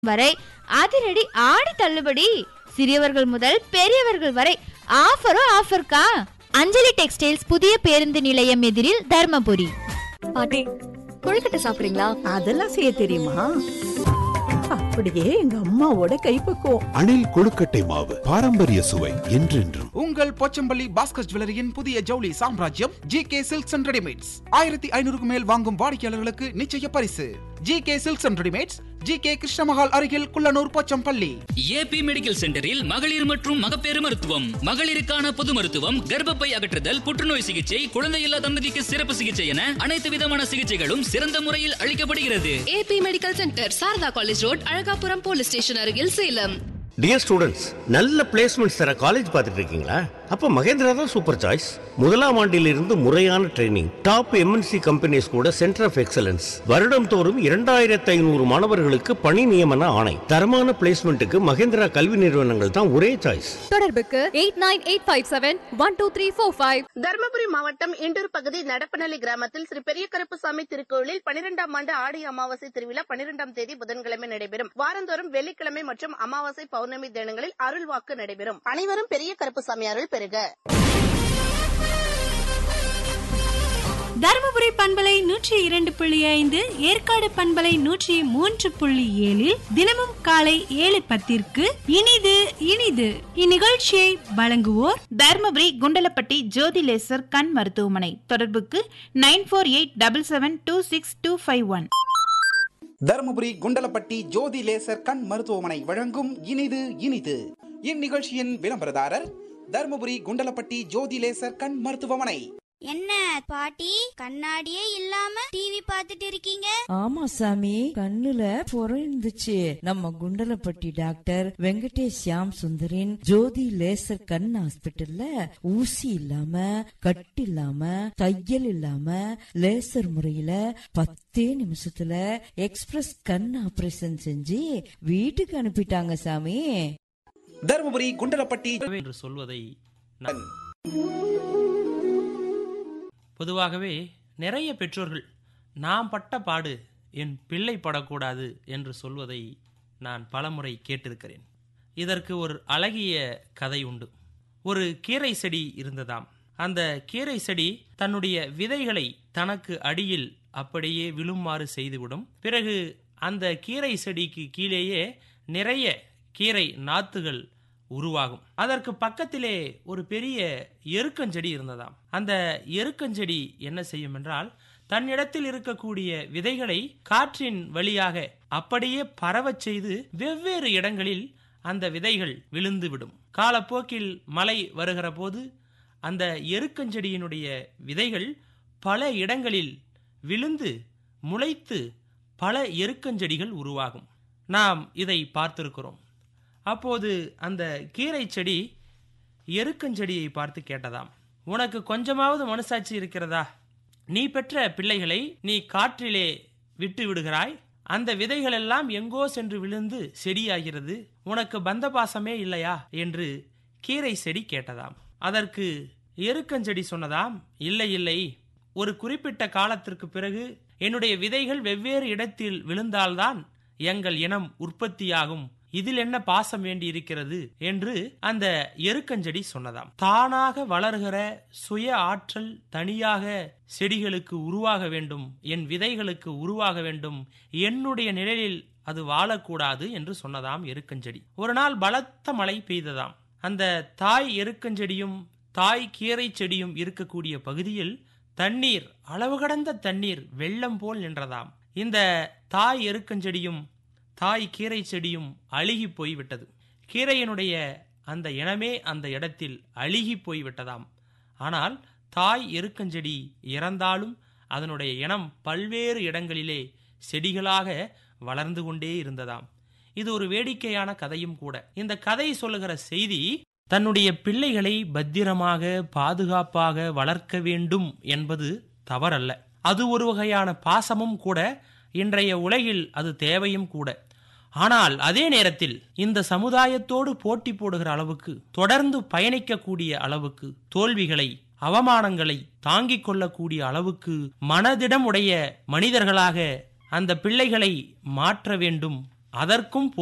வரை அதிரடி ஆடி தள்ளுபடி சிறியவர்கள் முதல் பெரியவர்கள் வரை ஆஃபரோ ஆஃபர்க்கா அஞ்சலி டெக்ஸ்டைல்ஸ் புதிய பேருந்து நிலையம் எதிரில் தர்மபுரி பாட்டி கொழுக்கட்டை சாப்பிடுறீங்களா அதெல்லாம் செய்ய தெரியுமா அப்படியே எங்க அம்மாவோட கைப்பக்குவம் அணில் கொழுக்கட்டை மாவு பாரம்பரிய சுவை என்றென்றும் உங்கள் போச்சம்பள்ளி பாஸ்கர் ஜுவல்லரியின் புதிய ஜவுளி சாம்ராஜ்யம் G K silks and readymades ஆயிரத்தி ஐநூறுக்கு மேல் வாங்கும் வாடிக்கையாளர்களுக்கு நிச்சய பரிசு G K silks and readymades G K Krishnamahal அருகில் குள்ளனூர் போச்சம்பள்ளி ஏபி மெடிக்கல் சென்டரில் மகளிர் மற்றும் மகப்பேறு மருத்துவம் மகளிருக்கான பொது மருத்துவம் கர்ப்பப்பை அகற்றுதல் புற்றுநோய் சிகிச்சை குழந்தையில்லா தம்பதிக்கு சிறப்பு சிகிச்சை என அனைத்து விதமான சிகிச்சைகளும் சிறந்த முறையில் அளிக்கப்படுகிறது AB medical centre Saradha college road Azhagapuram police station அருகில் சேலம் டியர் ஸ்டூடெண்ட்ஸ் நல்ல பிளேஸ்மெண்ட்ஸ் தர காலேஜ் பார்த்துட்டு இருக்கீங்களா அப்போ மகேந்திரா தான் சூப்பர் சாய்ஸ் முதலாம் ஆண்டிலிருந்து முறையான ட்ரைனிங் டாப் எம்என்சி கம்பெனிஸ் கூட சென்டர் ஆஃப் எக்ஸலன்ஸ் வருடம் தோறும் இரண்டாயிரத்து ஐநூறு மாணவர்களுக்கு பணி நியமன ஆணை தரமான பிளேஸ்மெண்ட்டுக்கு மகேந்திரா கல்வி நிறுவனங்கள் தான் ஒரே சாய்ஸ் தொடர்புக்கு eight nine eight five seven one two three four five Dharmapuri மாவட்டம் இண்டூர் பகுதி நடப்பநல்லி கிராமத்தில் ஸ்ரீ பெரிய கருப்புசாமி திருக்கோயிலில் பனிரெண்டாம் ஆண்டு ஆடி அமாவாசை திருவிழா பனிரெண்டாம் தேதி புதன்கிழமை நடைபெறும் வாரந்தோறும் வெள்ளிக்கிழமை மற்றும் அமாவாசை பௌர்ணமி தினங்களில் அருள்வாக்கு நடைபெறும் அனைவரும் பெரிய கருப்புசாமி அருள் பெறுக தருமபுரி பண்பலை நூற்றி இரண்டு புள்ளி ஐந்து ஏற்காடு பண்பலை நூற்றி மூன்று புள்ளி ஏழில் தினமும் காலை ஏழு பத்திற்கு இனிது இனிது இந்நிகழ்ச்சியை வழங்குவோர் தர்மபுரி குண்டலப்பட்டி ஜோதி லேசர் கண் மருத்துவமனை தொடர்புக்கு nine four eight double seven two six two five one Dharmapuri Kundalapatti Jothi laser கண் மருத்துவமனை வழங்கும் இனிது இனிது இந்நிகழ்ச்சியின் விளம்பரதாரர் தருமபுரி குண்டலப்பட்டி ஜோதி லேசர் கண் மருத்துவமனை என்ன பாட்டி கண்ணாடியே இல்லாம டிவி பார்த்துட்டு இருக்கீங்க ஆமா சாமி கண்ணுல புறம் இருந்துச்சு நம்ம குண்டலப்பட்டி டாக்டர் வெங்கடேஷ் ஷியாம் சுந்தரின் ஜோதி லேசர் கண் ஹாஸ்பிட்டல்ல ஊசி இல்லாம கட்டு இல்லாம தையல் இல்லாம லேசர் முறையில பத்தே நிமிஷத்துல எக்ஸ்பிரஸ் கண் ஆபரேஷன் செஞ்சு வீட்டுக்கு அனுப்பிட்டாங்க சாமி தருமபுரி குண்டலப்பட்டி என்று சொல்வதை நான் பொதுவாகவே நிறைய பெற்றோர்கள் நான் பட்ட பாடு என் பிள்ளை படக்கூடாது என்று சொல்வதை நான் பலமுறை கேட்டிருக்கிறேன் இதற்கு ஒரு அழகிய கதை உண்டு ஒரு கீரை செடி இருந்ததாம் அந்த கீரை செடி தன்னுடைய விதைகளை தனக்கு அடியில் அப்படியே விழுமாறு செய்துவிடும் பிறகு அந்த கீரை செடிக்கு கீழேயே நிறைய கீரை நாத்துகள் உருவாகும் அதற்கு பக்கத்திலே ஒரு பெரிய எருக்கஞ்செடி இருந்ததாம் அந்த எருக்கஞ்செடி என்ன செய்யும் என்றால் தன்னிடத்தில் இருக்கக்கூடிய விதைகளை காற்றின் வழியாக அப்படியே பரவச் செய்து வெவ்வேறு இடங்களில் அந்த விதைகள் விழுந்துவிடும் காலப்போக்கில் மழை வருகிற போது அந்த எருக்கஞ்செடியினுடைய விதைகள் பல இடங்களில் விழுந்து முளைத்து பல எருக்கஞ்செடிகள் உருவாகும் நாம் இதை பார்த்திருக்கிறோம் அப்போது அந்த கீரை செடி எருக்கஞ்செடியை பார்த்து கேட்டதாம் உனக்கு கொஞ்சமாவது மனசாட்சி இருக்கிறதா நீ பெற்ற பிள்ளைகளை நீ காற்றிலே விட்டு விடுகிறாய் அந்த விதைகள் எல்லாம் எங்கோ சென்று விழுந்து செடியாகிறது உனக்கு பந்த பாசமே இல்லையா என்று கீரை செடி கேட்டதாம் அதற்கு எருக்கஞ்செடி சொன்னதாம் இல்லை இல்லை ஒரு குறிப்பிட்ட காலத்திற்கு பிறகு என்னுடைய விதைகள் வெவ்வேறு இடத்தில் விழுந்தால்தான் எங்கள் இனம் உற்பத்தியாகும் இதில் என்ன பாசம் வேண்டி இருக்கிறது என்று அந்த எருக்கஞ்செடி சொன்னதாம் தானாக வளர்கிற சுய ஆற்றல் தனியாக செடிகளுக்கு உருவாக வேண்டும் என் விதைகளுக்கு உருவாக வேண்டும் என்னுடைய நிழலில் அது வாழக்கூடாது என்று சொன்னதாம் எருக்கஞ்செடி ஒரு நாள் பலத்த மழை பெய்ததாம் அந்த தாய் எருக்கஞ்செடியும் தாய் கீரை செடியும் இருக்கக்கூடிய பகுதியில் தண்ணீர் அளவு கடந்த தண்ணீர் வெள்ளம் போல் நின்றதாம் இந்த தாய் எருக்கஞ்செடியும் தாய் கீரை செடியும் அழுகி போய்விட்டது கீரையினுடைய அந்த இனமே அந்த இடத்தில் அழுகி போய்விட்டதாம் ஆனால் தாய் எருக்கஞ்செடி இறந்தாலும் அதனுடைய இனம் பல்வேறு இடங்களிலே செடிகளாக வளர்ந்து கொண்டே இருந்ததாம் இது ஒரு வேடிக்கையான கதையும் கூட இந்த கதை சொல்லுகிற செய்தி தன்னுடைய பிள்ளைகளை பத்திரமாக பாதுகாப்பாக வளர்க்க வேண்டும் என்பது தவறல்ல அது ஒரு வகையான பாசமும் கூட இன்றைய உலகில் அது தேவையும் கூட ஆனால் அதே நேரத்தில் இந்த சமுதாயத்தோடு போட்டி போடுகிற அளவுக்கு தொடர்ந்து பயணிக்கக்கூடிய அளவுக்கு தோல்விகளை அவமானங்களை தாங்கிக் கொள்ளக்கூடிய அளவுக்கு மனதிடம் உடைய மனிதர்களாக அந்த பிள்ளைகளை மாற்ற வேண்டும் அதற்கும்